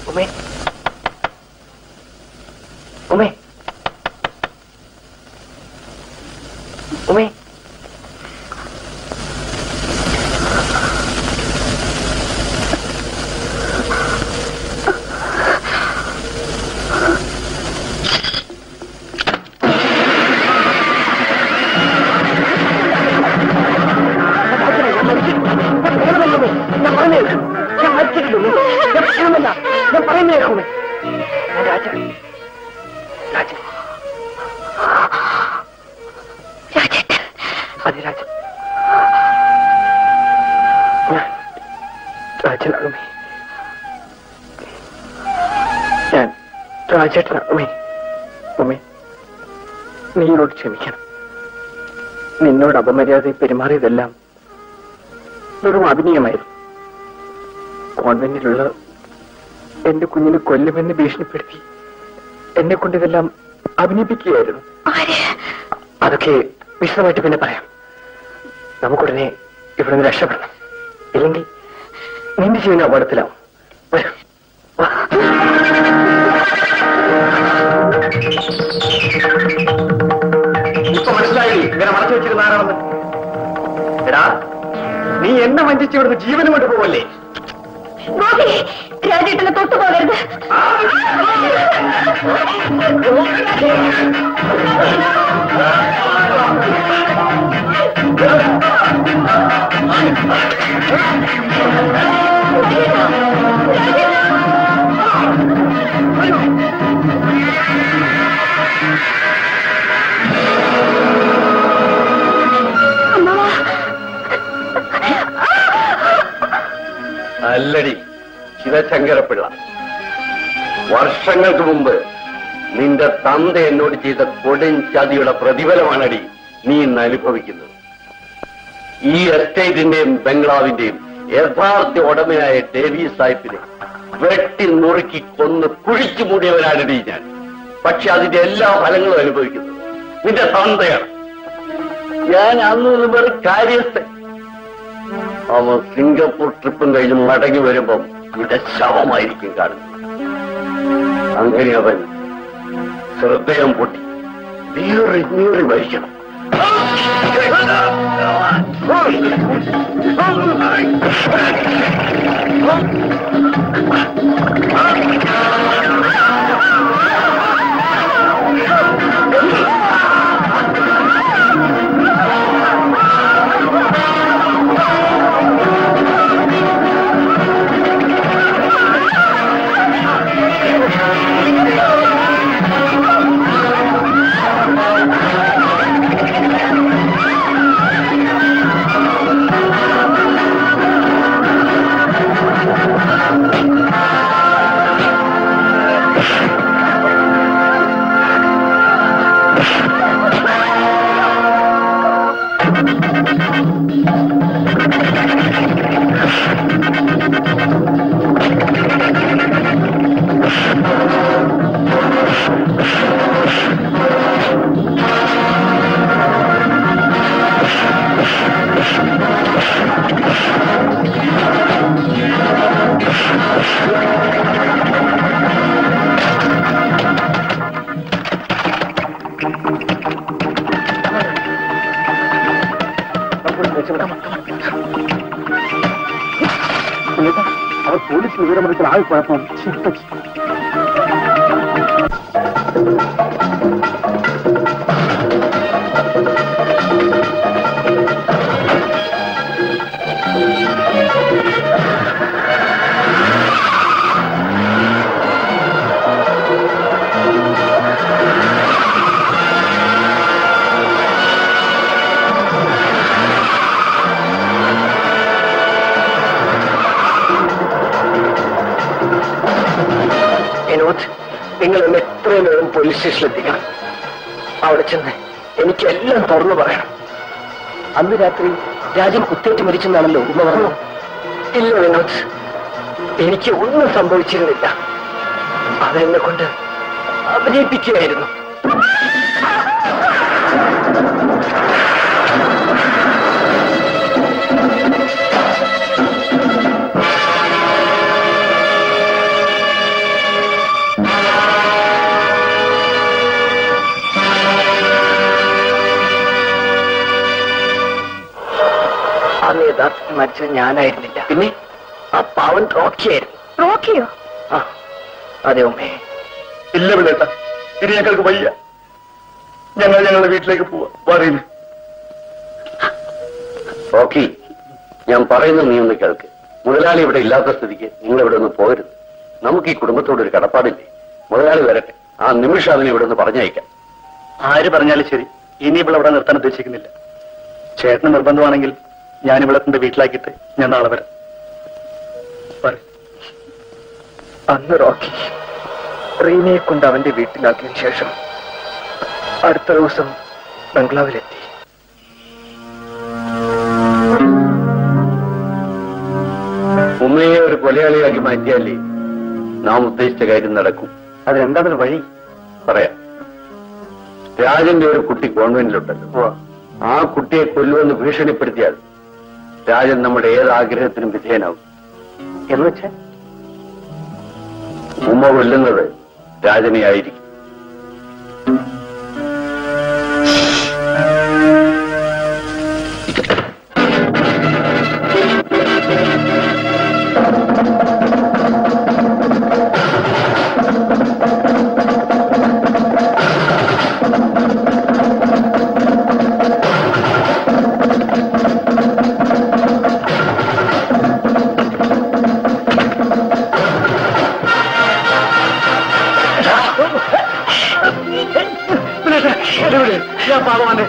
ഉമേ ഉമേ ഉമേ ഞാൻ പറയുന്നേ ഞാൻ മരിച്ചിട്ടുള്ളൂ ഞാൻ പറയുന്നില്ല ഞാൻ പറയുന്നേ കേൾക്കുമേ ഞാൻ രാജൻ രാജൻ അതെ രാജൻ ഞാൻ രാജനാകുമേ ഞാൻ രാജേട്ടനാകുമേ ഉമേ നീയോട് ക്ഷമിക്കണം നിന്നോട് അപമര്യാദ പെരുമാറിയതെല്ലാം വെറും അഭിനയമായിരുന്നു കോൺവെന്റിലുള്ള എന്റെ കുഞ്ഞിനെ കൊല്ലുമെന്ന് ഭീഷണിപ്പെടുത്തി എന്നെ കൊണ്ട് ഇതെല്ലാം അഭിനയിപ്പിക്കുകയായിരുന്നു അതൊക്കെ വിശദമായിട്ട് പിന്നെ പറയാം നമുക്കുടനെ ഇവിടെ നിന്ന് രക്ഷപ്പെടണം ഇല്ലെങ്കിൽ നിന്റെ ജീവന അപകടത്തിലാവും വരൂ. വാ. ഇപ്പൊ മനസ്സിലായി ഇങ്ങനെ മറച്ചു വെച്ചിരുന്ന ആരാണെന്ന് എടാ നീ എന്നെ വഞ്ചിച്ച് ഇവിടുന്ന് ജീവനും കൊണ്ട് പോവല്ലേ ഗോപി രാജേട്ടനെ തൊട്ടു പോകരുത് അല്ലടി ശിവശങ്കരപ്പിള്ള വർഷങ്ങൾക്ക് മുമ്പ് നിന്റെ തന്ത എന്നോട് ചെയ്ത കൊടും ചതിയുടെ പ്രതിഫലമാണടി നീ ഇന്ന് അനുഭവിക്കുന്നത് ഈ എസ്റ്റേറ്റിന്റെയും ബംഗ്ലാവിന്റെയും യഥാർത്ഥ ഉടമയായ ഡേവി സാഹിബിനെ വെട്ടി നുറുക്കി കൊന്ന് കുഴിച്ചു മൂടിയവനാണടി ഞാൻ പക്ഷെ അതിന്റെ എല്ലാ ഫലങ്ങളും അനുഭവിക്കുന്നത് നിന്റെ തന്തയാണ് ഞാൻ അന്ന് ഇത് വെറും കാര്യസ്ഥൻ അവൻ സിംഗപ്പൂർ ട്രിപ്പും കഴിഞ്ഞ് മടങ്ങി വരുമ്പം ഇവിടെ ശവമായിരിക്കും കാണുന്നത് അങ്ങനെ അവൻ ഹൃദയം പൊട്ടി നീറി നീറി മരിക്കണം അവർ പോലീസ് വിവരമെടുക്കൽ ആകെ കുഴപ്പം വിനോദ് നിങ്ങൾ എന്നെ എത്രയും വേഗം പോലീസ് സ്റ്റേഷനിൽ എത്തിക്കണം അവിടെ ചെന്ന് എനിക്കെല്ലാം തുറന്നു പറയണം അന്ന് രാത്രി രാജ്യം കുത്തേറ്റ് മരിച്ചെന്നാണല്ലോ ഉമ്മ പറഞ്ഞു ഇല്ല വിനോദ് എനിക്ക് ഒന്നും സംഭവിച്ചിരുന്നില്ല അതെന്നെ കൊണ്ട് അഭിനയിപ്പിക്കുകയായിരുന്നു മരിച്ചത് ഞാനായിരുന്നില്ല പിന്നെ ആ പാവൻ റോക്കിയായിരുന്നു റോക്കിയോ ആ അതെ ഉമ്മേ ഇല്ല വിളേട്ട ഇനി ഞങ്ങൾക്ക് വയ്യ ഞങ്ങൾ ഞങ്ങളുടെ വീട്ടിലേക്ക് പോവാ പറയുന്നു ഓക്കെ ഞാൻ പറയുന്നത് നീ ഒന്ന് കേൾക്ക് മുതലാളി ഇവിടെ ഇല്ലാത്ത സ്ഥിതിക്ക് നിങ്ങൾ ഇവിടെ ഒന്ന് പോകരുത് നമുക്ക് ഈ കുടുംബത്തോട് ഒരു കടപ്പാടില്ലേ മുതലാളി വരട്ടെ ആ നിമിഷം അതിനെ ഇവിടെ നിന്ന് പറഞ്ഞയക്കാം ആര് പറഞ്ഞാലും ശരി ഇനി ഇവിടെ ഇവിടെ നിർത്താൻ ഉദ്ദേശിക്കുന്നില്ല ചേട്ടന് നിർബന്ധമാണെങ്കിൽ ഞാൻ ഇവിടെ കൊണ്ട് വീട്ടിലാക്കിയിട്ട് ഞാൻ നാളെ വരാം പറയ്. അന്ന് റോക്കി റീനയെ കൊണ്ട് അവന്റെ വീട്ടിലാക്കിയതിനു ശേഷം അടുത്ത ദിവസം ബംഗ്ലാവിലെത്തി ഉമ്മയെ ഒരു കൊലയാളിയാക്കി മാറ്റിയാലേ നാം ഉദ്ദേശിച്ച കാര്യം നടക്കും അതിനെന്താണ് വഴി പറയാം രാജന്റെ ഒരു കുട്ടി കോൺവെന്റിലുണ്ടല്ലോ ആ കുട്ടിയെ കൊല്ലുമെന്ന് ഭീഷണിപ്പെടുത്തിയാൽ രാജൻ നമ്മുടെ ഏത് ആഗ്രഹത്തിനും വിധേയനാവും എന്ന് വെച്ചാൽ ഉമ്മ കൊല്ലുന്നത് രാജനെ ആയിരിക്കും ഞാൻ പാവമാണ്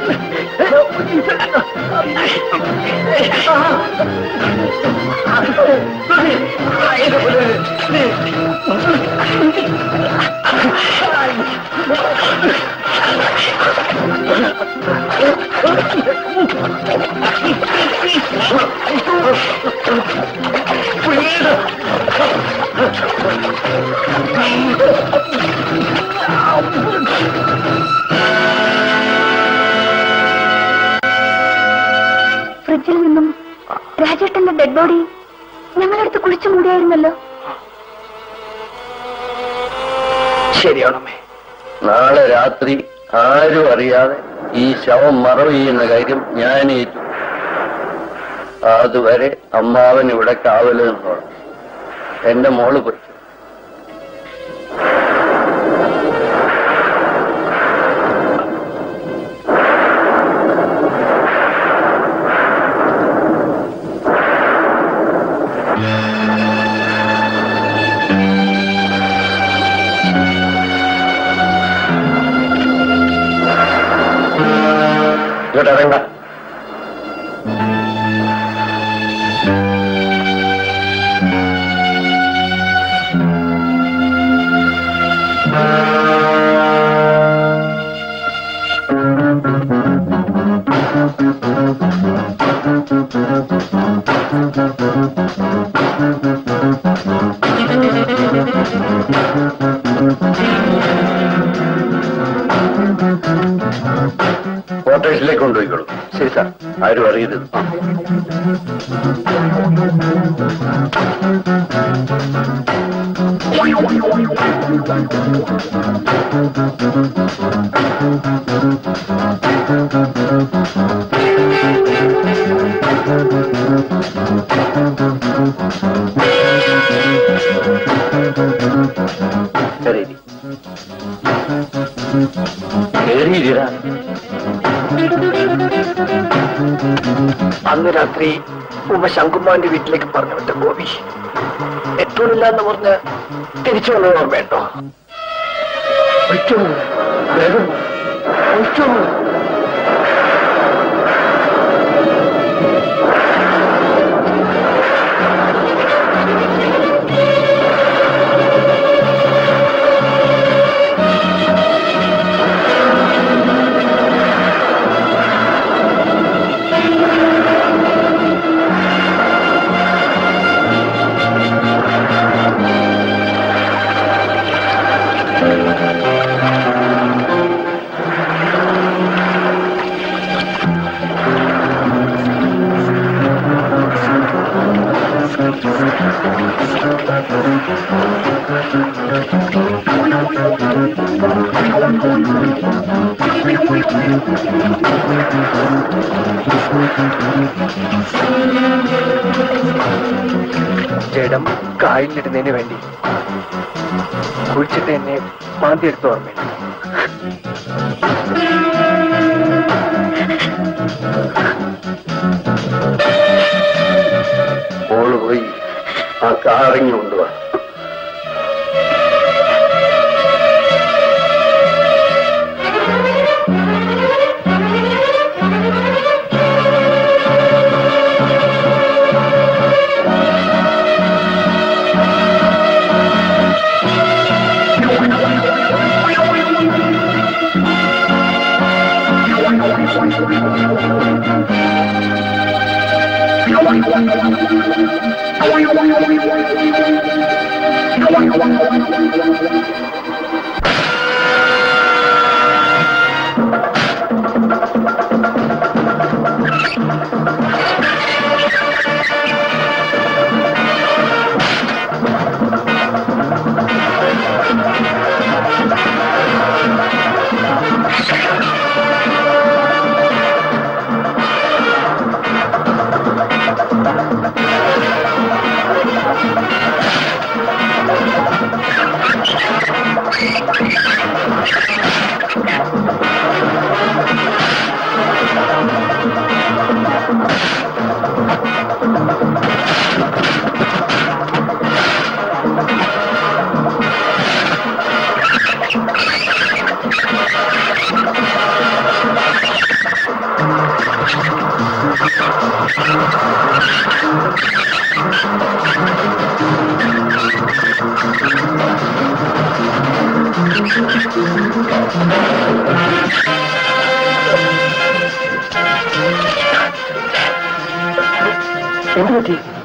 ഫ്രിഡ്ജിൽ നിന്നും രാജേട്ടന്റെ ഡെഡ് ബോഡി ഞങ്ങളടുത്ത് കുളിച്ചു മൂടിയായിരുന്നല്ലോ ശരിയാണമ്മേ നാളെ രാത്രി ആരും അറിയാതെ ഈ ശവം മറവ് ചെയ്യുന്ന കാര്യം ഞാൻ ഏറ്റു അതുവരെ അമ്മാവൻ ഇവിടെ കാവല് നിന്നോളാം എന്റെ മോള് പോയി ഇങ്ങോട്ട് ഇറങ്ങ ക്വാർട്ടേഴ്സിലേക്ക് കൊണ്ടുപോയിക്കോളൂ ശരി സാർ ആരും അറിയരുത് ആ. ശരി കേറിയിരാ അന്ന് രാത്രി ഉമ്മ ശങ്കുമാന്റെ വീട്ടിലേക്ക് പറഞ്ഞു വിട്ട ഗോപി എത്തൂണില്ല എന്ന് പറഞ്ഞ് തിരിച്ചു വന്നത് ഓർമ്മയുണ്ടോ ഒഴിച്ചോ വേഗം ഒഴിച്ചോ ജഡം കായലിലിടുന്നതിന് വേണ്ടി കുഴിച്ചിട്ട് എന്നെ മാന്തി എടുത്ത് ഓർമ്മയില്ല മോള് പോയി ആ കാറിങ്ങി കൊണ്ടുവാ എന്ത് പറ്റി